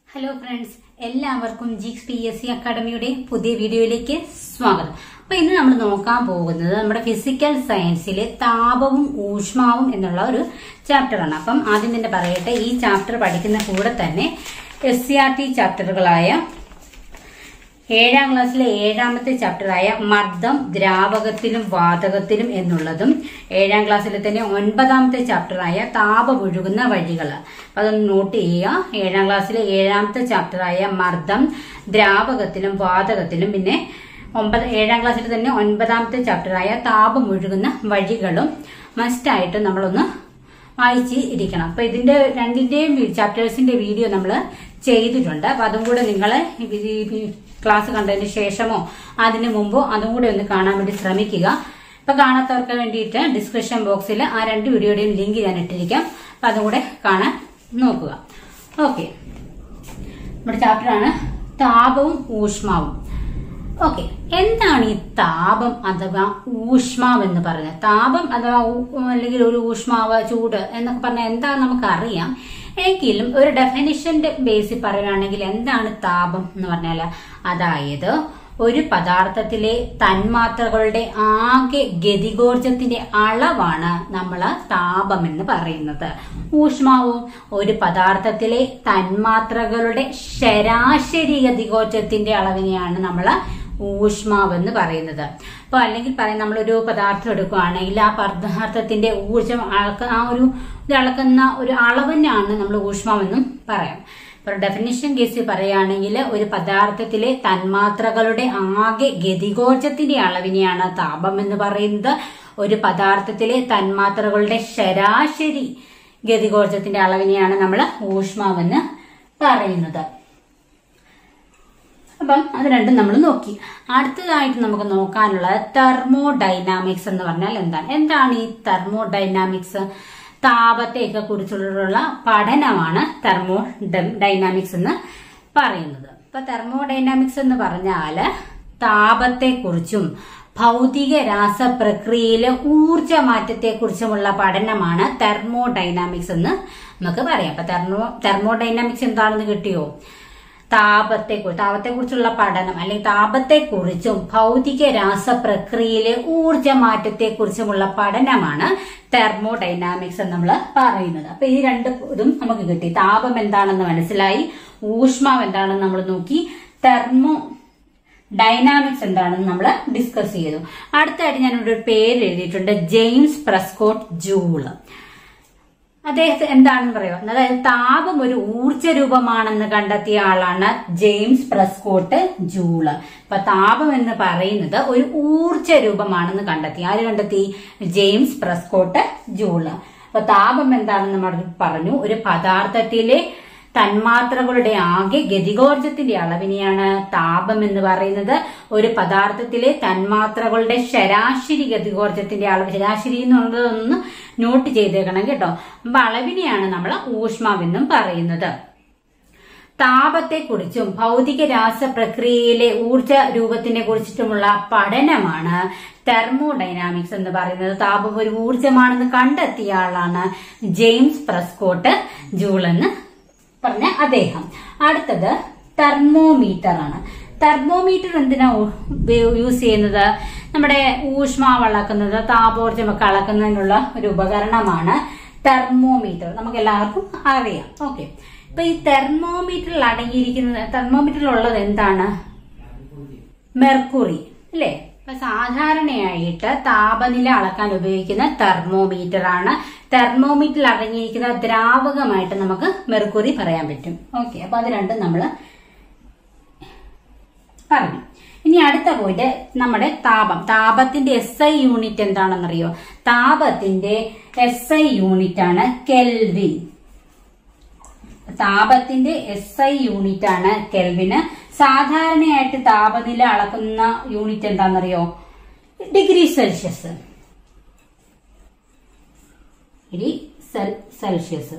hello friends എല്ലാവർക്കും ജിക്സ് P S C അക്കാഡമിയുടെ പുതിയ വീഡിയോയിലേക്ക് സ്വാഗതം അപ്പൊ ഇന്ന് നമ്മൾ നോക്കാൻ പോകുന്നത് നമ്മുടെ ഫിസിക്കൽ സയൻസിലെ താപവും ഊഷ്മാവും എന്നുള്ള ഒരു ചാപ്റ്ററാണ് അപ്പം ആദ്യം തന്നെ പറയട്ടെ ഈ ചാപ്റ്റർ പഠിക്കുന്ന കൂടെ തന്നെ എസ് സി ആർ ടി ചാപ്റ്ററുകളായ ഏഴാം ക്ലാസ്സിലെ ഏഴാമത്തെ ചാപ്റ്ററായ മർദ്ദം ദ്രാവകത്തിലും വാതകത്തിലും എന്നുള്ളതും ഏഴാം ക്ലാസ്സിലെ തന്നെ ഒൻപതാമത്തെ ചാപ്റ്ററായ താപമൊഴുകുന്ന വഴികൾ അപ്പൊ അതൊന്ന് നോട്ട് ചെയ്യുക ഏഴാം ക്ലാസ്സിലെ ഏഴാമത്തെ ചാപ്റ്ററായ മർദ്ദം ദ്രാവകത്തിലും വാതകത്തിലും പിന്നെ ഒമ്പത് ഏഴാം ക്ലാസ്സിൽ തന്നെ ഒൻപതാമത്തെ ചാപ്റ്ററായ താപമൊഴുകുന്ന വഴികളും മസ്റ്റായിട്ട് നമ്മളൊന്ന് വായിച്ച് ഇരിക്കണം അപ്പൊ ഇതിന്റെ രണ്ടിന്റെയും ചാപ്റ്റേഴ്സിന്റെ വീഡിയോ നമ്മൾ ചെയ്തിട്ടുണ്ട് അപ്പൊ അതും കൂടെ നിങ്ങൾ ക്ലാസ് കണ്ടതിന് ശേഷമോ അതിന് മുമ്പോ അതും കൂടെ ഒന്ന് കാണാൻ വേണ്ടി ശ്രമിക്കുക അപ്പൊ കാണാത്തവർക്ക് വേണ്ടിയിട്ട് ഡിസ്ക്രിപ്ഷൻ ബോക്സിൽ ആ രണ്ട് വീഡിയോയുടെയും ലിങ്ക് ഞാൻ ഇട്ടിരിക്കാം അപ്പൊ അതും കൂടെ കാണാൻ നോക്കുക ഓക്കെ നമ്മുടെ ചാപ്റ്ററാണ് താപവും ഊഷ്മാവും ഓക്കെ എന്താണ് ഈ താപം അഥവാ ഊഷ്മാവ് എന്ന് പറയുന്നത് താപം അഥവാ ഊ- അല്ലെങ്കിൽ ഒരു ഊഷ്മാവ് ചൂട് എന്നൊക്കെ പറഞ്ഞാൽ എന്താ നമുക്കറിയാം എങ്കിലും ഒരു ഡെഫിനിഷന്റെ ബേസിൽ പറയുകയാണെങ്കിൽ എന്താണ് താപം എന്ന് പറഞ്ഞാൽ അതായത് ഒരു പദാർത്ഥത്തിലെ തന്മാത്രകളുടെ ആകെ ഗതികോർജത്തിന്റെ അളവാണ് നമ്മൾ താപം എന്ന് പറയുന്നത് ഊഷ്മാവും ഒരു പദാർത്ഥത്തിലെ തന്മാത്രകളുടെ ശരാശരി ഗതികോർജത്തിന്റെ അളവിനെയാണ് നമ്മൾ ഊഷ്മാവ് എന്ന് പറയുന്നത് അപ്പൊ അല്ലെങ്കിൽ പറയാം നമ്മളൊരു പദാർത്ഥം എടുക്കുകയാണെങ്കിൽ ആ പദാർത്ഥത്തിന്റെ ഊർജം അളക്ക ആ ഒരു ഇത് അളക്കുന്ന ഒരു അളവിനാണ് നമ്മൾ ഊഷ്മാവെന്നും പറയാം ഇപ്പൊ ഡെഫിനിഷൻ കേസിൽ പറയുകയാണെങ്കിൽ ഒരു പദാർത്ഥത്തിലെ തന്മാത്രകളുടെ ആകെ ഗതികോർജത്തിന്റെ അളവിനെയാണ് താപം എന്ന് പറയുന്നത് ഒരു പദാർത്ഥത്തിലെ തന്മാത്രകളുടെ ശരാശരി ഗതികോർജത്തിന്റെ അളവിനെയാണ് നമ്മൾ ഊഷ്മാവെന്ന് പറയുന്നത് അപ്പം അത് രണ്ടും നമ്മൾ നോക്കി അടുത്തതായിട്ട് നമുക്ക് നോക്കാനുള്ളത് തെർമോഡൈനാമിക്സ് എന്ന് പറഞ്ഞാൽ എന്താണ് എന്താണ് ഈ തെർമോഡൈനാമിക്സ് താപത്തെയൊക്കെ കുറിച്ചുള്ള പഠനമാണ് തെർമോ ഡൈനാമിക്സ് എന്ന് പറയുന്നത് ഇപ്പൊ തെർമോഡൈനാമിക്സ് എന്ന് പറഞ്ഞാല് താപത്തെക്കുറിച്ചും ഭൗതിക രാസ പ്രക്രിയയിലെ ഊർജമാറ്റത്തെക്കുറിച്ചുമുള്ള പഠനമാണ് തെർമോഡൈനാമിക്സ് എന്ന് നമുക്ക് പറയാം അപ്പൊ തെർമോ തെർമോഡൈനാമിക്സ് എന്താണെന്ന് കിട്ടിയോ താപത്തെ താപത്തെ കുറിച്ചുള്ള പഠനം അല്ലെങ്കിൽ താപത്തെക്കുറിച്ചും ഭൗതിക രാസ പ്രക്രിയയിലെ ഊർജമാറ്റത്തെ കുറിച്ചുമുള്ള പഠനമാണ് തെർമോഡൈനാമിക്സ് എന്ന് നമ്മൾ പറയുന്നത് അപ്പൊ ഈ രണ്ട് ഇതും നമുക്ക് കിട്ടി താപം എന്താണെന്ന് മനസ്സിലായി ഊഷ്മാവ് എന്താണെന്ന് നമ്മൾ നോക്കി തെർമോ ഡൈനാമിക്സ് എന്താണെന്ന് നമ്മൾ ഡിസ്കസ് ചെയ്തു അടുത്തായിട്ട് ഞാൻ ഇവിടെ ഒരു പേര് എഴുതിയിട്ടുണ്ട് ജെയിംസ് പ്രസ്കോട്ട് ജൂള് അദ്ദേഹത്തെ എന്താണെന്ന് പറയുക അതായത് താപം ഒരു ഊർജ രൂപമാണെന്ന് കണ്ടെത്തിയ ആളാണ് ജെയിംസ് പ്രസ്കോട്ട് ജൂള് അപ്പൊ താപം എന്ന് പറയുന്നത് ഒരു ഊർജ രൂപമാണെന്ന് കണ്ടെത്തി ആര് കണ്ടെത്തി ജെയിംസ് പ്രസ്കോട്ട് ജൂള് അപ്പൊ താപം എന്താണെന്ന് നമ്മൾ പറഞ്ഞു ഒരു പദാർത്ഥത്തിലെ തന്മാത്രകളുടെ ആകെ ഗതികോർജത്തിന്റെ അളവിനെയാണ് താപം എന്ന് പറയുന്നത് ഒരു പദാർത്ഥത്തിലെ തന്മാത്രകളുടെ ശരാശരി ഗതികോർജത്തിന്റെ അളവ് ശരാശരി എന്നുള്ളതൊന്ന് നോട്ട് ചെയ്തേക്കണം കേട്ടോ അപ്പൊ അളവിനെയാണ് നമ്മൾ ഊഷ്മാവെന്നും പറയുന്നത് താപത്തെക്കുറിച്ചും ഭൗതിക രാസ പ്രക്രിയയിലെ ഊർജ രൂപത്തിനെ കുറിച്ചിട്ടുമുള്ള പഠനമാണ് തെർമോഡൈനാമിക്സ് എന്ന് പറയുന്നത് താപം ഒരു ഊർജമാണെന്ന് കണ്ടെത്തിയ ആളാണ് ജെയിംസ് പ്രസ്കോട്ട് ജൂൾ എന്ന് പറഞ്ഞ അദ്ദേഹം അടുത്തത് തെർമോമീറ്റർ ആണ് തെർമോമീറ്റർ എന്തിനാ യൂസ് ചെയ്യുന്നത് നമ്മുടെ ഊഷ്മാവ് അളക്കുന്നത് താപോർജ്ജമൊക്കെ അളക്കുന്നതിനുള്ള ഒരു ഉപകരണമാണ് തെർമോമീറ്റർ നമുക്ക് എല്ലാവർക്കും അറിയാം ഓക്കെ ഇപ്പൊ ഈ തെർമോമീറ്ററിൽ അടങ്ങിയിരിക്കുന്നത് തെർമോമീറ്ററിലുള്ളത് എന്താണ് മെർക്കുറി അല്ലേ ഇപ്പൊ സാധാരണയായിട്ട് താപനില അളക്കാൻ ഉപയോഗിക്കുന്ന തെർമോമീറ്റർ ആണ് തെർമോമീറ്ററിൽ അടങ്ങിയിരിക്കുന്ന ദ്രാവകമായിട്ട് നമുക്ക് മെർക്കുറി പറയാൻ പറ്റും ഓക്കെ അപ്പൊ അത് രണ്ടും നമ്മൾ പറഞ്ഞു ഇനി അടുത്ത പോയിന്റ് നമ്മുടെ താപം താപത്തിന്റെ എസ് ഐ യൂണിറ്റ് എന്താണെന്നറിയോ താപത്തിന്റെ എസ് ഐ യൂണിറ്റ് ആണ് കെൽവിൻ താപത്തിന്റെ എസ് ഐ യൂണിറ്റ് ആണ് കെൽവിന് സാധാരണയായിട്ട് താപനില അളക്കുന്ന യൂണിറ്റ് എന്താണെന്നറിയോ degree Celsius degree Celsius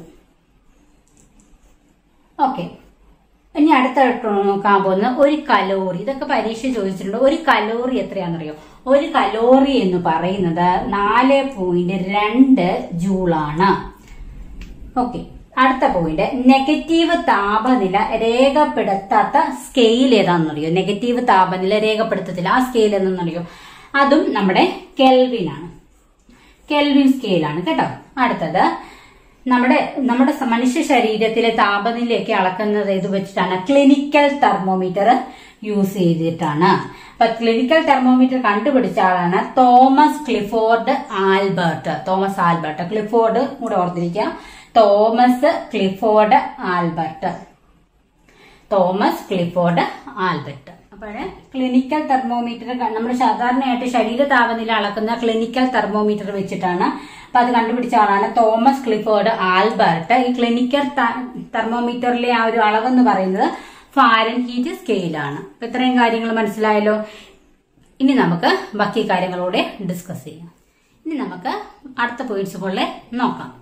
okay ഇനി അടുത്തായിട്ട് നോക്കാൻ പോകുന്ന ഒരു കലോറി ഇതൊക്കെ പരീക്ഷ ചോദിച്ചിട്ടുണ്ട് ഒരു കലോറി എത്രയാണെന്നറിയോ ഒരു കലോറി എന്ന് പറയുന്നത് നാല് പോയിന്റ് രണ്ട് ജൂളാണ് ഓക്കെ അടുത്ത പോയിന്റ് നെഗറ്റീവ് താപനില രേഖപ്പെടുത്താത്ത സ്കെയിൽ ഏതാണെന്നറിയോ നെഗറ്റീവ് താപനില രേഖപ്പെടുത്തത്തില്ല ആ സ്കെയിൽ എന്നറിയോ അതും നമ്മുടെ കെൽവിൻ ആണ് കെൽവിൻ സ്കെയിലാണ് കേട്ടോ അടുത്തത് നമ്മുടെ നമ്മുടെ സ- മനുഷ്യ ശരീരത്തിലെ താപനിലയൊക്കെ അളക്കുന്നത് ഇത് വെച്ചിട്ടാണ് ക്ലിനിക്കൽ തെർമോമീറ്റർ യൂസ് ചെയ്തിട്ടാണ് അപ്പൊ ക്ലിനിക്കൽ തെർമോമീറ്റർ കണ്ടുപിടിച്ച ആളാണ് Thomas Clifford Albert Thomas Albert Clifford കൂടെ ഓർത്തിരിക്കുക Thomas Clifford Albert Thomas Clifford Albert അപ്പോഴേ ക്ലിനിക്കൽ തെർമോമീറ്റർ നമ്മൾ സാധാരണയായിട്ട് ശരീര താപനില അളക്കുന്ന ക്ലിനിക്കൽ തെർമോമീറ്റർ വെച്ചിട്ടാണ് അപ്പൊ അത് കണ്ടുപിടിച്ച ആളാണ് തോമസ് ക്ലിഫോർഡ് ആൽബർട്ട് ഈ ക്ലിനിക്കൽ തെർമോമീറ്ററിലെ ആ ഒരു അളവെന്ന് പറയുന്നത് ഫാരൻ ഹീറ്റ് സ്കെയിലാണ് അപ്പൊ ഇത്രയും കാര്യങ്ങൾ മനസ്സിലായല്ലോ ഇനി നമുക്ക് ബാക്കി കാര്യങ്ങളൂടെ ഡിസ്കസ് ചെയ്യാം ഇനി നമുക്ക് അടുത്ത പോയിന്റ്സ് പോലെ നോക്കാം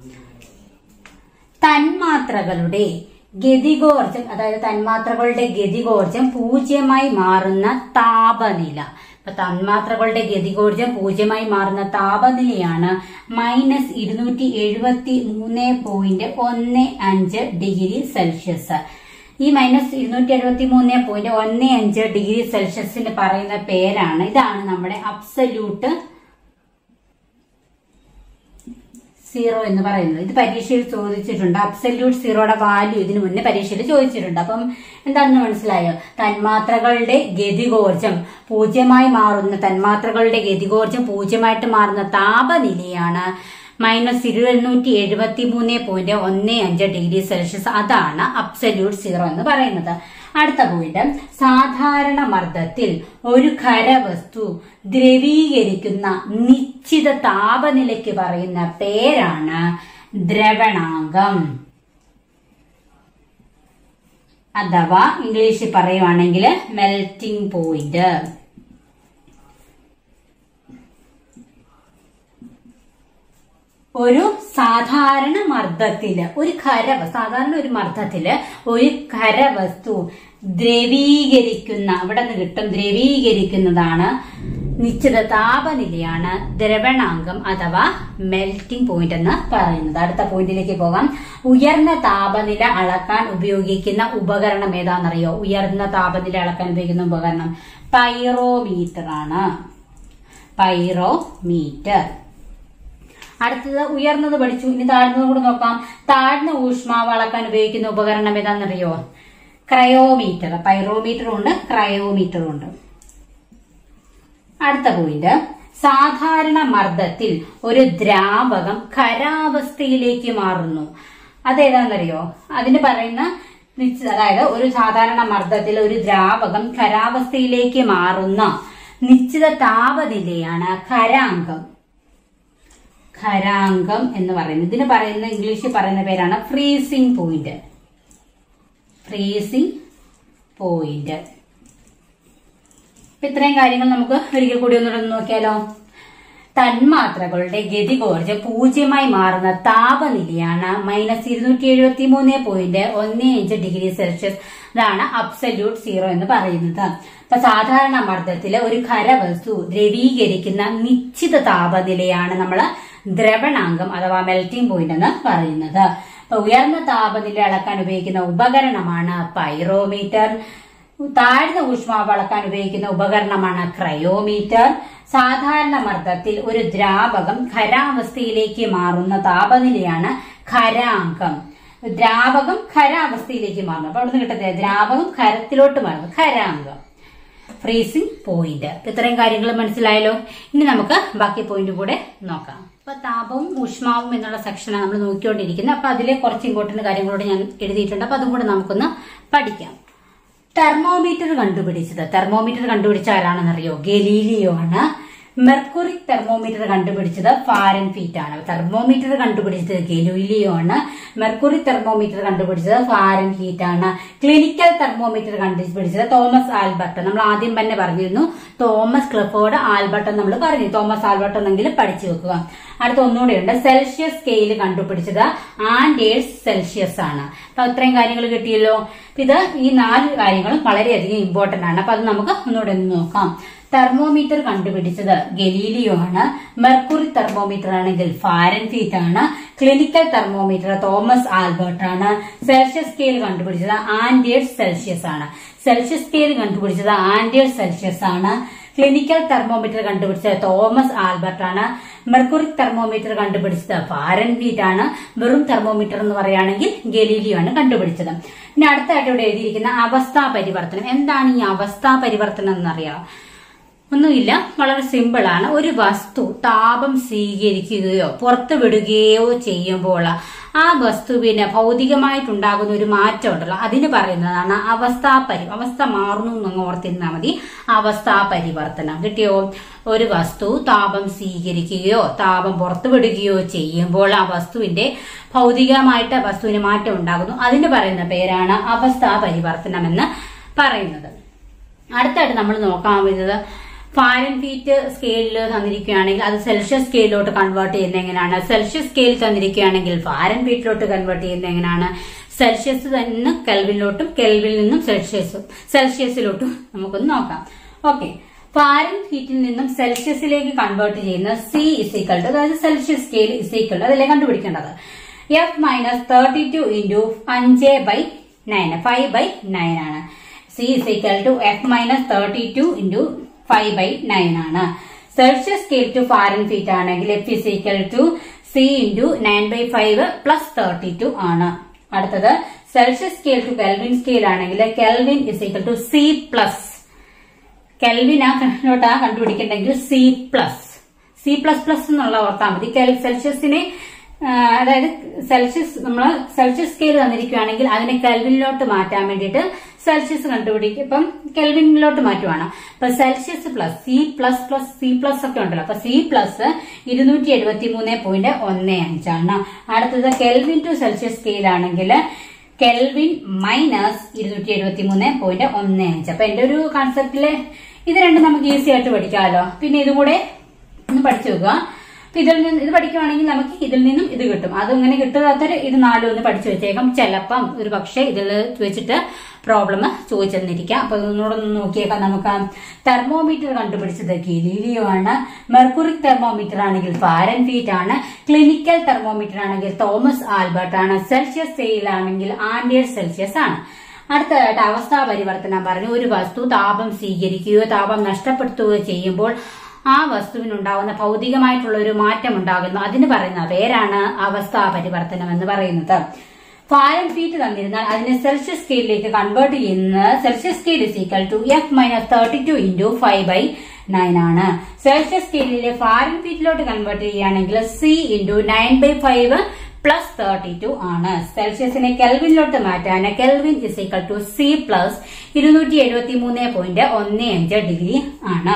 തന്മാത്രകളുടെ ഗതികോർജം അതായത് തന്മാത്രകളുടെ ഗതികോർജം പൂജ്യമായി മാറുന്ന താപനില അപ്പൊ തന്മാത്രകളുടെ ഗതികോർജം പൂജ്യമായി മാറുന്ന താപനിലയാണ് മൈനസ് ഇരുന്നൂറ്റി എഴുപത്തി മൂന്ന് പോയിന്റ് ഒന്ന് അഞ്ച് ഡിഗ്രി സെൽഷ്യസ് ഈ മൈനസ് ഇരുന്നൂറ്റി എഴുപത്തി മൂന്ന് പോയിന്റ് ഒന്ന് അഞ്ച് ഡിഗ്രി സെൽഷ്യസിന് പറയുന്ന പേരാണ് ഇതാണ് നമ്മുടെ അബ്സല്യൂട്ട് സീറോ എന്ന് പറയുന്നത് ഇത് പരീക്ഷയിൽ ചോദിച്ചിട്ടുണ്ട് അബ്സല്യൂട്ട് സീറോയുടെ വാല്യൂ ഇതിനു മുന്നേ പരീക്ഷയിൽ ചോദിച്ചിട്ടുണ്ട് അപ്പം എന്താണെന്ന് മനസ്സിലായോ തന്മാത്രകളുടെ ഗതികോർജം പൂജ്യമായി മാറുന്ന തന്മാത്രകളുടെ ഗതികോർജം പൂജ്യമായിട്ട് മാറുന്ന താപനിലയാണ് മൈനസ് ഇരുന്നൂറ്റി എഴുപത്തി മൂന്ന് പോയിന്റ് ഒന്ന് അഞ്ച് ഡിഗ്രി സെൽഷ്യസ് അതാണ് അബ്സല്യൂട്ട് സീറോ എന്ന് പറയുന്നത് അടുത്ത പോയിന്റ് സാധാരണ മർദ്ദത്തിൽ ഒരു ഖരവസ്തു ദ്രവീകരിക്കുന്ന നിശ്ചിത താപനിലയ്ക്ക് പറയുന്ന പേരാണ് ദ്രവണാങ്കം അഥവാ ഇംഗ്ലീഷിൽ പറയുവാണെങ്കിൽ മെൽറ്റിംഗ് പോയിന്റ് ഒരു സാധാരണ മർദ്ദത്തില് ഒരു ഖര സാധാരണ ഒരു മർദ്ദത്തില് ഒരു ഖരവസ്തു ദ്രവീകരിക്കുന്ന അവിടെ നിന്ന് കിട്ടും ദ്രവീകരിക്കുന്നതാണ് നിശ്ചിത താപനിലയാണ് ദ്രവണാങ്കം അഥവാ മെൽറ്റിംഗ് പോയിന്റ് എന്ന് പറയുന്നത് അടുത്ത പോയിന്റിലേക്ക് പോകാം ഉയർന്ന താപനില അളക്കാൻ ഉപയോഗിക്കുന്ന ഉപകരണം ഏതാണെന്നറിയോ ഉയർന്ന താപനില അളക്കാൻ ഉപയോഗിക്കുന്ന ഉപകരണം പൈറോമീറ്റർ ആണ് പൈറോമീറ്റർ അടുത്തത് ഉയർന്നത് പഠിച്ചു ഇനി താഴ്ന്നത് കൂടെ നോക്കാം താഴ്ന്ന ഊഷ്മാവ് അളക്കാൻ ഉപയോഗിക്കുന്ന ഉപകരണം ഏതാണെന്നറിയോ ക്രയോമീറ്റർ പൈറോമീറ്ററും ഉണ്ട് ക്രയോമീറ്ററും ഉണ്ട് അടുത്ത പോയിന്റ് സാധാരണ മർദ്ദത്തിൽ ഒരു ദ്രാവകം ഖരാവസ്ഥയിലേക്ക് മാറുന്നു അതേതാണെന്നറിയോ അതിന് പറയുന്ന നിശ്ചിത അതായത് ഒരു സാധാരണ മർദ്ദത്തിൽ ഒരു ദ്രാവകം ഖരാവസ്ഥയിലേക്ക് മാറുന്ന നിശ്ചിത താപനിലയാണ് ഖരാങ്കം ഖരാങ്കം എന്ന് പറയുന്നത് ഇതിന് പറയുന്ന ഇംഗ്ലീഷിൽ പറയുന്ന പേരാണ് ഫ്രീസിംഗ് പോയിന്റ് ഫ്രീസിംഗ് പോയിന്റ് അപ്പൊ ഇത്രയും കാര്യങ്ങൾ നമുക്ക് ഒരിക്കൽ കൂടി ഒന്നുകൂടെ ഒന്ന് നോക്കിയാലോ തന്മാത്രകളുടെ ഗതികോർജം പൂജ്യമായി മാറുന്ന താപനിലയാണ് മൈനസ് ഇരുന്നൂറ്റി എഴുപത്തി മൂന്ന് പോയിന്റ് ഒന്ന് അഞ്ച് ഡിഗ്രി സെൽഷ്യസ് അതാണ് അബ്സല്യൂട്ട് സീറോ എന്ന് പറയുന്നത് അപ്പൊ സാധാരണ മർദ്ദത്തില് ഒരു ഖരവസ്തു ദ്രവീകരിക്കുന്ന നിശ്ചിത താപനിലയാണ് നമ്മൾ ദ്രവണാങ്കം അഥവാ മെൽറ്റിംഗ് പോയിന്റ് എന്ന് പറയുന്നത് അപ്പൊ ഉയർന്ന താപനില അളക്കാൻ ഉപയോഗിക്കുന്ന ഉപകരണമാണ് പൈറോമീറ്റർ താഴ്ന്ന ഊഷ്മാവ് അളക്കാൻ ഉപയോഗിക്കുന്ന ഉപകരണമാണ് ക്രയോമീറ്റർ സാധാരണ മർദ്ദത്തിൽ ഒരു ദ്രാവകം ഖരാവസ്ഥയിലേക്ക് മാറുന്ന താപനിലയാണ് ഖരാങ്കം ദ്രാവകം ഖരാവസ്ഥയിലേക്ക് മാറുന്നു അപ്പൊ അവിടുന്ന് കിട്ടത്തില്ല ദ്രാവകം ഖരത്തിലോട്ട് മാറുന്നു ഖരാങ്കം ഫ്രീസിംഗ് പോയിന്റ് അപ്പൊ ഇത്രയും കാര്യങ്ങൾ മനസ്സിലായല്ലോ ഇനി നമുക്ക് ബാക്കി പോയിന്റ് കൂടെ നോക്കാം അപ്പൊ താപവും ഊഷ്മാവും എന്നുള്ള സെക്ഷനാണ് നമ്മൾ നോക്കിക്കൊണ്ടിരിക്കുന്നത് അപ്പൊ അതിലെ കുറച്ച് ഇമ്പോർട്ടന്റ് കാര്യങ്ങളോട് ഞാൻ എഴുതിയിട്ടുണ്ട് അപ്പൊ അതും കൂടെ നമുക്കൊന്ന് പഠിക്കാം തെർമോമീറ്റർ കണ്ടുപിടിച്ചത് തെർമോമീറ്റർ കണ്ടുപിടിച്ച ആരാണെന്നറിയോ ഗലീലിയോ ആണ് മെർക്കുറി തെർമോമീറ്റർ കണ്ടുപിടിച്ചത് ഫാരൻ ഫീറ്റ് ആണ് തെർമോമീറ്റർ കണ്ടുപിടിച്ചത് ഗലീലിയോ ആണ് മെർക്കുറി തെർമോമീറ്റർ കണ്ടുപിടിച്ചത് ഫാരൻ ഹീറ്റ് ആണ് ക്ലിനിക്കൽ തെർമോമീറ്റർ കണ്ടുപിടിച്ചത് തോമസ് ആൽബർട്ട് നമ്മൾ ആദ്യം തന്നെ പറഞ്ഞിരുന്നു തോമസ് ക്ലിഫോർഡ് ആൽബർട്ട് നമ്മൾ പറഞ്ഞു തോമസ് ആൽബർട്ട് എന്നെങ്കിലും പഠിച്ചു വെക്കുക അടുത്ത ഒന്നുകൂടെ ഉണ്ട് സെൽഷ്യസ് സ്കെയിൽ കണ്ടുപിടിച്ചത് ആൻഡേഴ്സ് സെൽഷ്യസ് ആണ് അപ്പൊ ഇത്രയും കാര്യങ്ങൾ കിട്ടിയല്ലോ അപ്പൊ ഇത് ഈ നാല് കാര്യങ്ങളും വളരെയധികം ഇമ്പോർട്ടന്റ് ആണ് അപ്പൊ അത് നമുക്ക് ഒന്നുകൂടെ ഒന്ന് നോക്കാം തെർമോമീറ്റർ കണ്ടുപിടിച്ചത് ഗലീലിയോ ആണ് മെർക്കുറി തെർമോമീറ്റർ ആണെങ്കിൽ ഫാരൻഹീറ്റ് ആണ് ക്ലിനിക്കൽ തെർമോമീറ്റർ തോമസ് ആൽബർട്ട് ആണ് സെൽഷ്യസ് സ്കെയിൽ കണ്ടുപിടിച്ചത് ആൻഡിയഡ് സെൽഷ്യസ് ആണ് സെൽഷ്യസ് സ്കെയിൽ കണ്ടുപിടിച്ചത് ആൻഡിയഡ് സെൽഷ്യസ് ആണ് ക്ലിനിക്കൽ തെർമോമീറ്റർ കണ്ടുപിടിച്ചത് തോമസ് ആൽബർട്ട് ആണ് മെർക്കുറി തെർമോമീറ്റർ കണ്ടുപിടിച്ചത് ഫാരൻഹീറ്റ് ആണ് വെറും തെർമോമീറ്റർ എന്ന് പറയുകയാണെങ്കിൽ ഗലീലിയോ ആണ് കണ്ടുപിടിച്ചത് പിന്നെ അടുത്തായിട്ട് ഇവിടെ എഴുതിയിരിക്കുന്ന അവസ്ഥാ പരിവർത്തനം എന്താണ് ഈ അവസ്ഥാ പരിവർത്തനം എന്നറിയാം ഒന്നുമില്ല വളരെ സിമ്പിൾ ആണ് ഒരു വസ്തു താപം സ്വീകരിക്കുകയോ പുറത്തു വിടുകയോ ചെയ്യുമ്പോൾ ആ വസ്തുവിന് ഭൗതികമായിട്ടുണ്ടാകുന്ന ഒരു മാറ്റം ഉണ്ടല്ലോ അതിന് പറയുന്നതാണ് അവസ്ഥാ പരി അവസ്ഥ മാറുന്നു എന്നങ്ങ് ഓർത്തിരുന്നാൽ മതി അവസ്ഥാ പരിവർത്തനം കിട്ടിയോ ഒരു വസ്തു താപം സ്വീകരിക്കുകയോ താപം പുറത്തുവിടുകയോ ചെയ്യുമ്പോൾ ആ വസ്തുവിന്റെ ഭൗതികമായിട്ട് വസ്തുവിന് മാറ്റം ഉണ്ടാകുന്നു അതിന് പറയുന്ന പേരാണ് അവസ്ഥാ പരിവർത്തനം എന്ന് പറയുന്നത് അടുത്തായിട്ട് നമ്മൾ നോക്കാൻ വരുന്നത് ഫാരൻഹീറ്റ് സ്കെയിലിൽ തന്നിരിക്കുകയാണെങ്കിൽ അത് സെൽഷ്യസ് സ്കെയിലോട്ട് കൺവേർട്ട് ചെയ്യുന്നത് എങ്ങനെയാണ് സെൽഷ്യസ് സ്കെയിൽ തന്നിരിക്കുകയാണെങ്കിൽ ഫാരൻഹീറ്റിലോട്ട് കൺവേർട്ട് ചെയ്യുന്നത് എങ്ങനെയാണ് സെൽഷ്യസ് തന്നെ കെൽവിനിലോട്ടും കെൽവിൽ നിന്നും സെൽഷ്യസ് സെൽഷ്യസിലോട്ടും നമുക്കൊന്ന് നോക്കാം ഓക്കെ ഫാരൻ ഹീറ്റിൽ നിന്നും സെൽഷ്യസിലേക്ക് കൺവേർട്ട് ചെയ്യുന്ന സി ഇസിക്കൽ ടു അതായത് സെൽഷ്യസ് സ്കെയിൽ ഇസിക്കൽ അതല്ലേ കണ്ടുപിടിക്കേണ്ടത് F minus thirty two into അഞ്ച് by nine five by nine ആണ് C is equal to F minus thirty two into five by nine ആണ് Celsius scale to Fahrenheit ആണെങ്കിൽ F is equal to C into nine by five plus thirty two ആണ് അടുത്തത് Celsius scale to kelvin scale ആണെങ്കിൽ kelvin is equal to C plus kelvin ആ നോട്ടാ കണ്ടുപിടിക്കണ്ടെങ്കിൽ C plus C plus plus എന്നുള്ള ഓർത്താൽ മതി കെൽ- സെൽഷ്യസിനെ ആ, അതായത് സെൽഷ്യസ് നമ്മൾ സെൽഷ്യസ് സ്കെയിൽ തന്നിരിക്കുകയാണെങ്കിൽ അതിനെ കെൽവിനിലോട്ട് മാറ്റാൻ വേണ്ടിയിട്ട് സെൽഷ്യസ് കണ്ടുപിടിക്കും ഇപ്പം കെൽവിനിലോട്ട് മാറ്റുവാണ് അപ്പൊ Celsius plus C plus plus C plus ഒക്കെ ഉണ്ടല്ലോ അപ്പൊ സി പ്ലസ് ഇരുന്നൂറ്റി എഴുപത്തി മൂന്ന് പോയിന്റ് ഒന്ന് അഞ്ചാണ് അടുത്തത് കെൽവിൻ ടു സെൽഷ്യസ് സ്കെയിൽ ആണെങ്കിൽ കെൽവിൻ മൈനസ് ഇരുന്നൂറ്റി എഴുപത്തി മൂന്ന് പോയിന്റ് ഒന്ന് അഞ്ച് അപ്പൊ എന്റെ ഒരു കൺസെപ്റ്റില് ഇത് രണ്ടും നമുക്ക് ഈസി ആയിട്ട് പഠിക്കാമല്ലോ പിന്നെ ഇതും കൂടെ ഒന്ന് പഠിച്ചു വെക്കുക അപ്പൊ ഇതിൽ നിന്ന് ഇത് പഠിക്കുവാണെങ്കിൽ നമുക്ക് ഇതിൽ നിന്നും ഇത് കിട്ടും അത് ഇങ്ങനെ കിട്ടാത്തൊരു ഇത് നാലും ഒന്ന് പഠിച്ചു വെച്ചേക്കാം ചിലപ്പം ഒരു പക്ഷേ ഇതിൽ വെച്ചിട്ട് പ്രോബ്ലം ചോദിച്ചെന്നിരിക്കാം അപ്പൊ ഒന്നുകൂടെ ഒന്ന് നോക്കിയേക്കാം നമുക്ക് തെർമോമീറ്റർ കണ്ടുപിടിച്ചത് ഗലീലിയോ ആണ് മെർക്കുറി തെർമോമീറ്റർ ആണെങ്കിൽ ഫാരൻഹീറ്റ് ആണ് ക്ലിനിക്കൽ തെർമോമീറ്റർ ആണെങ്കിൽ തോമസ് ആൽബർട്ട് ആണ് സെൽഷ്യസ് സ്കെയിൽ ആണെങ്കിൽ ആൻഡിയർ സെൽഷ്യസ് ആണ് അടുത്തതായിട്ട് അവസ്ഥാ പരിവർത്തനം പറഞ്ഞു ഒരു വസ്തു താപം സ്വീകരിക്കുകയോ താപം നഷ്ടപ്പെടുത്തുകയോ ചെയ്യുമ്പോൾ ആ വസ്തുവിനുണ്ടാകുന്ന ഭൗതികമായിട്ടുള്ള ഒരു മാറ്റം ഉണ്ടാകുന്നു അതിന് പറയുന്ന പേരാണ് അവസ്ഥാ പരിവർത്തനം എന്ന് പറയുന്നത് ഫാരൻ ഫീറ്റ് തന്നിരുന്നാൽ അതിനെ സെൽഷ്യസ് സ്കെയിലിലേക്ക് കൺവേർട്ട് ചെയ്യുന്നത് Celsius scale is equal to F minus thirty two into five by nine ആണ് സെൽഷ്യസ് സ്കെയിലിലെ ഫാരൻ ഫീറ്റിലോട്ട് കൺവേർട്ട് ചെയ്യുകയാണെങ്കിൽ C into nine by five plus thirty two ആണ് സെൽഷ്യസിനെ കെൽവിനിലോട്ട് മാറ്റാൻ kelvin is equal to C plus ഇരുന്നൂറ്റി എഴുപത്തി മൂന്ന് പോയിന്റ് ഒന്ന് അഞ്ച് ഡിഗ്രി ആണ്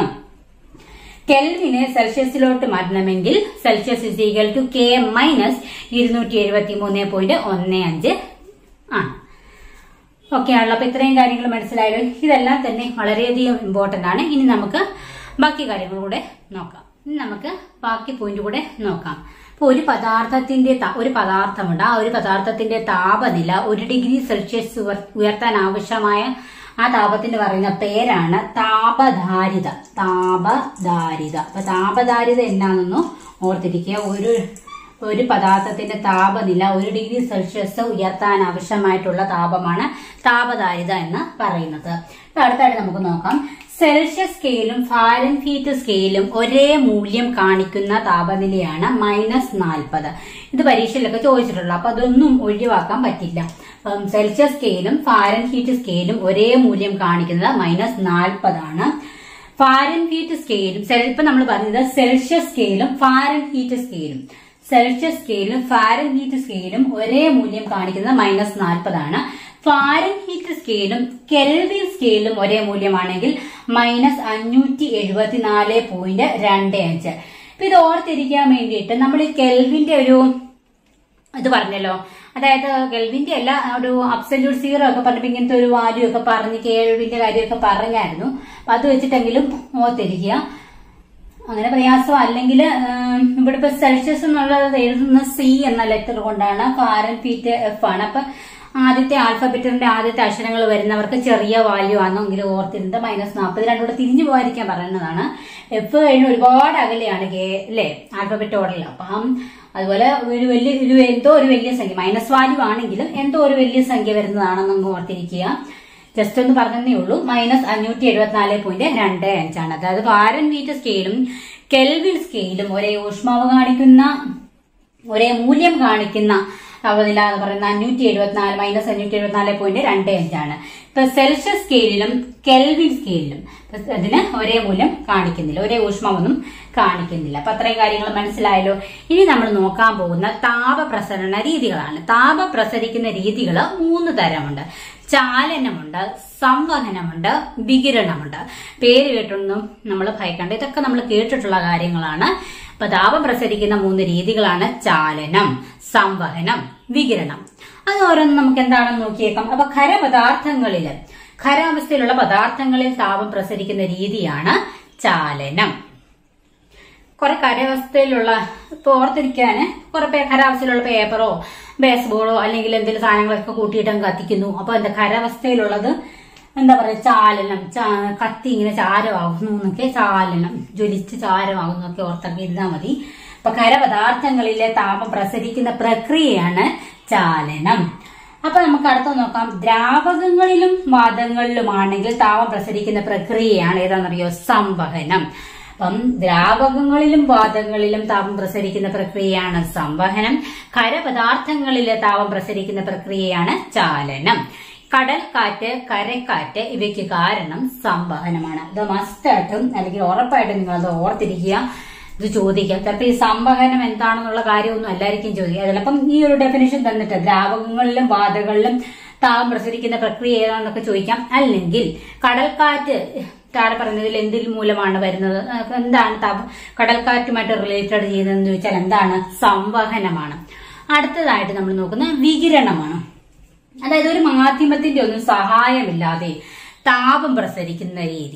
കെൽവിനെ സെൽഷ്യസിലോട്ട് മാറ്റണമെങ്കിൽ Celsius is equal to K minus ഇരുന്നൂറ്റി എഴുപത്തി മൂന്ന് പോയിന്റ് ഒന്ന് അഞ്ച് ആണ് ഓക്കെ ആണല്ലോ അപ്പൊ ഇത്രയും കാര്യങ്ങൾ മനസ്സിലായല്ലോ ഇതെല്ലാം തന്നെ വളരെയധികം ഇമ്പോർട്ടന്റ് ആണ് ഇനി നമുക്ക് ബാക്കി കാര്യങ്ങൾ കൂടെ നോക്കാം ഇനി നമുക്ക് ബാക്കി പോയിന്റ് കൂടെ നോക്കാം അപ്പൊ ഒരു പദാർത്ഥത്തിന്റെ ത- ഒരു പദാർത്ഥമുണ്ട് ആ ഒരു പദാർത്ഥത്തിന്റെ താപനില ഒരു ഡിഗ്രി സെൽഷ്യസ് ഉയർ- ഉയർത്താൻ ആവശ്യമായ ആ താപത്തിന് പറയുന്ന പേരാണ് താപധാരിത താപധാരിത അപ്പൊ താപധാരിത എന്നാണെന്നൊന്നും ഓർത്തിരിക്കുക ഒരു ഒരു പദാർത്ഥത്തിന്റെ താപനില ഒരു ഡിഗ്രി സെൽഷ്യസ് ഉയർത്താൻ ആവശ്യമായിട്ടുള്ള താപമാണ് താപധാരിത എന്ന് പറയുന്നത് ഇപ്പൊ അടുത്തായിട്ട് നമുക്ക് നോക്കാം സെൽഷ്യസ് സ്കെയിലും ഫാരൻഹീറ്റ് സ്കെയിലും ഒരേ മൂല്യം കാണിക്കുന്ന താപനിലയാണ് മൈനസ് നാൽപ്പത് ഇത് പരീക്ഷയിലൊക്കെ ചോദിച്ചിട്ടുള്ളൂ അപ്പൊ അതൊന്നും ഒഴിവാക്കാൻ പറ്റില്ല അപ്പം സെൽഷ്യസ് സ്കെയിലും ഫാരൻഹീറ്റ് സ്കെയിലും ഒരേ മൂല്യം കാണിക്കുന്നത് മൈനസ് നാൽപ്പതാണ് ഫാരൻഹീറ്റ് സ്കെയിലും സെൽ ഇപ്പൊ നമ്മൾ പറഞ്ഞത് സെൽഷ്യസ് സ്കെയിലും ഫാരൻഹീറ്റ് സ്കെയിലും സെൽഷ്യസ് സ്കെയിലും ഫാരൻഹീറ്റ് സ്കെയിലും ഒരേ മൂല്യം കാണിക്കുന്നത് മൈനസ് നാൽപ്പതാണ് ഫാരൻഹീറ്റ് സ്കെയിലും കെൽവിൻ സ്കെയിലും ഒരേ മൂല്യമാണെങ്കിൽ മൈനസ് അഞ്ഞൂറ്റി എഴുപത്തിനാല് പോയിന്റ് രണ്ട് അഞ്ച് ഇപ്പൊ ഇത് ഓർത്തിരിക്കാൻ വേണ്ടിയിട്ട് നമ്മൾ ഈ കെൽവിന്റെ ഒരു ഇത് പറഞ്ഞല്ലോ അതായത് കെൽവിന്റെ അല്ല ഒരു അബ്സല്യൂട്ട് സീറോ ഒക്കെ പറഞ്ഞപ്പോ ഇങ്ങനത്തെ ഒരു വാല്യൂ ഒക്കെ പറഞ്ഞ് കേൾവിന്റെ കാര്യമൊക്കെ പറഞ്ഞായിരുന്നു അപ്പൊ അത് വെച്ചിട്ടെങ്കിലും ഓർത്തിരിക്കുക അങ്ങനെ പ്രയാസം അല്ലെങ്കിൽ ഇവിടെ ഇപ്പൊ സെൽഷ്യസ് എന്നുള്ളത് എഴുതുന്ന സി എന്ന ലെറ്റർ കൊണ്ടാണ് ഫാരൻ ഫീറ്റ് എഫ് ആണ് അപ്പൊ ആദ്യത്തെ ആൽഫബറ്റിന്റെ ആദ്യത്തെ അക്ഷരങ്ങൾ വരുന്നവർക്ക് ചെറിയ വാല്യൂ ആണെന്നെങ്കിലും ഓർത്തിരുന്നത് മൈനസ് നാൽപ്പത് രണ്ടുകൂടെ തിരിഞ്ഞു പോകാതിരിക്കാൻ പറയുന്നതാണ് എഫ് കഴിഞ്ഞ് ഒരുപാട് അകലെയാണ് കെ അല്ലേ ആൽഫബറ്റ് ഓർഡറിൽ അപ്പം അതുപോലെ ഒരു വലിയ ഒരു എന്തോ ഒരു വലിയ സംഖ്യ മൈനസ് വാല്യൂ ആണെങ്കിലും എന്തോ ഒരു വലിയ സംഖ്യ വരുന്നതാണെന്ന് ഓർത്തിരിക്കുക ജസ്റ്റ് ഒന്ന് പറഞ്ഞതേ ഉള്ളൂ മൈനസ് അഞ്ഞൂറ്റി എഴുപത്തിനാല് പോയിന്റ് രണ്ട് അഞ്ചാണ് അതായത് വാരൻ മീറ്റർ സ്കെയിലും കെൽവിൻ സ്കെയിലും ഒരേ ഊഷ്മാവ് കാണിക്കുന്ന ഒരേ മൂല്യം കാണിക്കുന്ന താപനില എന്ന് പറയുന്നത് അഞ്ഞൂറ്റി എഴുപത്തിനാല് മൈനസ് അഞ്ഞൂറ്റി എഴുപത്തിനാല് പോയിന്റ് രണ്ട് അഞ്ചാണ് ഇപ്പൊ സെൽഷ്യസ് സ്കെയിലിലും കെൽവിൻ സ്കെയിലിലും ഇപ്പൊ അതിന് ഒരേ മൂല്യം കാണിക്കുന്നില്ല ഒരേ ഊഷ്മാവൊന്നും കാണിക്കുന്നില്ല അപ്പൊ അത്രയും കാര്യങ്ങൾ മനസ്സിലായല്ലോ ഇനി നമ്മൾ നോക്കാൻ പോകുന്ന താപപ്രസരണ രീതികളാണ് താപ പ്രസരിക്കുന്ന രീതികൾ മൂന്ന് തരമുണ്ട് ചാലനമുണ്ട് സംവഹനമുണ്ട് വികിരണമുണ്ട് പേര് കേട്ടൊന്നും നമ്മൾ ഭയക്കണ്ട ഇതൊക്കെ നമ്മൾ കേട്ടിട്ടുള്ള കാര്യങ്ങളാണ് അപ്പൊ താപം പ്രസരിക്കുന്ന മൂന്ന് രീതികളാണ് ചാലനം സംവഹനം വികിരണം അത് ഓരോന്നും നമുക്ക് എന്താണെന്ന് നോക്കിയേക്കാം അപ്പൊ ഖരപദാർത്ഥങ്ങളില് ഖരാവസ്ഥയിലുള്ള പദാർത്ഥങ്ങളിൽ താപം പ്രസരിക്കുന്ന രീതിയാണ് ചാലനം കുറെ ഖരാവസ്ഥയിലുള്ള ഇപ്പൊ ഓർത്തിരിക്കാന് കുറെ പേ ഖരാവസ്ഥയിലുള്ള പേപ്പറോ ബേസ്ബോളോ അല്ലെങ്കിൽ എന്തെങ്കിലും സാധനങ്ങളൊക്കെ കൂട്ടിയിട്ട് കത്തിക്കുന്നു അപ്പൊ എന്താ ഖരാവസ്ഥയിലുള്ളത് എന്താ പറയാ ചാലനം ചാ- കത്തി ഇങ്ങനെ ചാരമാകുന്നു എന്നൊക്കെ ചാലനം ജ്വലിച്ച് ചാരമാകുന്നു എന്നൊക്കെ ഓർത്തൊക്കെ ഇരുന്നാൽ മതി അപ്പൊ ഖരപദാർത്ഥങ്ങളിലെ താപം പ്രസരിക്കുന്ന പ്രക്രിയയാണ് ചാലനം അപ്പൊ നമുക്ക് അടുത്ത നോക്കാം ദ്രാവകങ്ങളിലും വാദങ്ങളിലുമാണെങ്കിൽ താപം പ്രസരിക്കുന്ന പ്രക്രിയയാണ് ഏതാണെന്നറിയോ സംവഹനം അപ്പം ദ്രാവകങ്ങളിലും വാദങ്ങളിലും താപം പ്രസരിക്കുന്ന പ്രക്രിയയാണ് സംവഹനം ഖരപദാർത്ഥങ്ങളിലെ താപം പ്രസരിക്കുന്ന പ്രക്രിയയാണ് ചാലനം കടൽ കാറ്റ് കരക്കാറ്റ് ഇവയ്ക്ക് കാരണം സംവഹനമാണ് ഇത് മസ്റ്റായിട്ടും അല്ലെങ്കിൽ ഉറപ്പായിട്ടും നിങ്ങൾ അത് ഓർത്തിരിക്കുക ഇത് ചോദിക്കാം ചിലപ്പോൾ ഈ സംവഹനം എന്താണെന്നുള്ള കാര്യമൊന്നും എല്ലാവർക്കും ചോദിക്കുക ചിലപ്പം ഈ ഒരു ഡെഫിനേഷൻ തന്നിട്ട് ദ്രാവകങ്ങളിലും വാതകളിലും താപം പ്രസരിക്കുന്ന പ്രക്രിയ ഏതാണെന്നൊക്കെ ചോദിക്കാം അല്ലെങ്കിൽ കടൽക്കാറ്റ് താഴെ പറയുന്നതിൽ എന്തിൽ മൂലമാണ് വരുന്നത് അഹ് എന്താണ് താപ കടൽക്കാറ്റുമായിട്ട് റിലേറ്റഡ് ചെയ്യുന്നതെന്ന് ചോദിച്ചാൽ എന്താണ് സംവഹനമാണ് അടുത്തതായിട്ട് നമ്മൾ നോക്കുന്നത് വികിരണമാണ് അതായത് ഒരു മാധ്യമത്തിന്റെ ഒന്നും സഹായമില്ലാതെ താപം പ്രസരിക്കുന്ന രീതി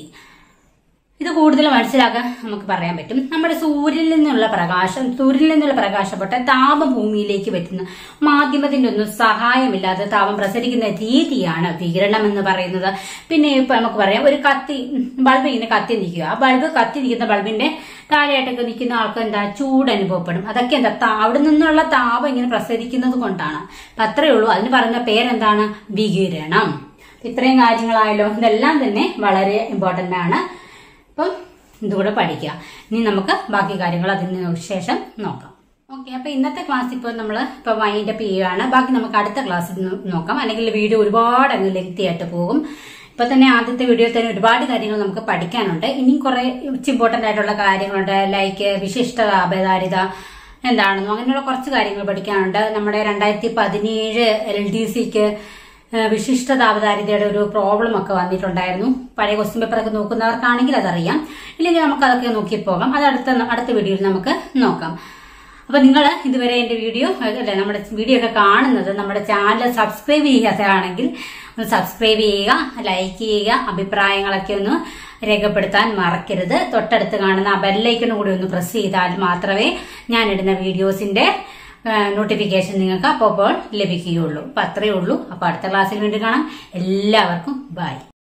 ഇത് കൂടുതൽ മനസ്സിലാക്കാൻ നമുക്ക് പറയാൻ പറ്റും നമ്മുടെ സൂര്യനിൽ നിന്നുള്ള പ്രകാശം സൂര്യനിൽ നിന്നുള്ള പ്രകാശപ്പെട്ട താപം ഭൂമിയിലേക്ക് പറ്റുന്ന മാധ്യമത്തിന്റെ ഒന്നും സഹായമില്ലാതെ താപം പ്രസരിക്കുന്ന രീതിയാണ് വികിരണം എന്ന് പറയുന്നത് പിന്നെ ഇപ്പൊ നമുക്ക് പറയാം ഒരു കത്തി ബൾബ് ഇങ്ങനെ കത്തി നിൽക്കുക ആ ബൾബ് കത്തി നിൽക്കുന്ന ബൾബിന്റെ താഴെയായിട്ടൊക്കെ നിൽക്കുന്ന ആൾക്ക് എന്താ ചൂട് അനുഭവപ്പെടും അതൊക്കെ എന്താ താ- അവിടെ നിന്നുള്ള താപം ഇങ്ങനെ പ്രസരിക്കുന്നത് കൊണ്ടാണ് അപ്പൊ അത്രയേ ഉള്ളൂ അതിന് പറയുന്ന പേരെന്താണ് വികിരണം ഇത്രയും കാര്യങ്ങളായല്ലോ ഇതെല്ലാം തന്നെ വളരെ ഇമ്പോർട്ടന്റ് ആണ് അപ്പം ഇതുകൂടെ പഠിക്കുക ഇനി നമുക്ക് ബാക്കി കാര്യങ്ങൾ അതിന് ശേഷം നോക്കാം ഓക്കെ അപ്പൊ ഇന്നത്തെ ക്ലാസ് ഇപ്പോൾ നമ്മൾ ഇപ്പൊ വൈൻഡ് അപ്പ് ചെയ്യുകയാണ് ബാക്കി നമുക്ക് അടുത്ത ക്ലാസ്സിൽ നോ- നോക്കാം അല്ലെങ്കിൽ വീഡിയോ ഒരുപാട് അങ്ങ് ലെങ്തി ആയിട്ട് പോകും ഇപ്പൊ തന്നെ ആദ്യത്തെ വീഡിയോ തന്നെ ഒരുപാട് കാര്യങ്ങൾ നമുക്ക് പഠിക്കാനുണ്ട് ഇനിയും കുറെ ഇമ്പോർട്ടന്റ് ആയിട്ടുള്ള കാര്യങ്ങളുണ്ട് ലൈക്ക് വിശിഷ്ട അപധാരിത എന്താണെന്നോ അങ്ങനെയുള്ള കുറച്ച് കാര്യങ്ങൾ പഠിക്കാനുണ്ട് നമ്മുടെ രണ്ടായിരത്തി പതിനേഴ് എൽ ഡി സിക്ക് വിശിഷ്ട താപധാരിതയുടെ ഒരു പ്രോബ്ലം ഒക്കെ വന്നിട്ടുണ്ടായിരുന്നു പഴയ ക്വസ്റ്റ്യൻ പേപ്പർ ഒക്കെ നോക്കുന്നവർക്കാണെങ്കിൽ അതറിയാം ഇല്ലെങ്കിൽ നമുക്ക് അതൊക്കെ നോക്കി പോകാം അത് അടുത്ത അടുത്ത വീഡിയോയിൽ നമുക്ക് നോക്കാം അപ്പൊ നിങ്ങൾ ഇതുവരെ എന്റെ വീഡിയോ അല്ലെ നമ്മുടെ വീഡിയോ ഒക്കെ കാണുന്നത് നമ്മുടെ ചാനൽ സബ്സ്ക്രൈബ് ചെയ്യാത്തതാണെങ്കിൽ ഒന്ന് സബ്സ്ക്രൈബ് ചെയ്യുക ലൈക്ക് ചെയ്യുക അഭിപ്രായങ്ങളൊക്കെ ഒന്ന് രേഖപ്പെടുത്താൻ മറക്കരുത് തൊട്ടടുത്ത് കാണുന്ന ആ ബെല്ലൈക്കണും കൂടി ഒന്ന് പ്രസ് ചെയ്താൽ മാത്രമേ ഞാൻ ഇടുന്ന വീഡിയോസിന്റെ നോട്ടിഫിക്കേഷൻ നിങ്ങൾക്ക് അപ്പോൾ ലഭിക്കുകയുള്ളൂ അപ്പൊ അത്രയേ ഉള്ളൂ അപ്പൊ അടുത്ത ക്ലാസ്സിൽ വീണ്ടും കാണാം എല്ലാവർക്കും ബൈ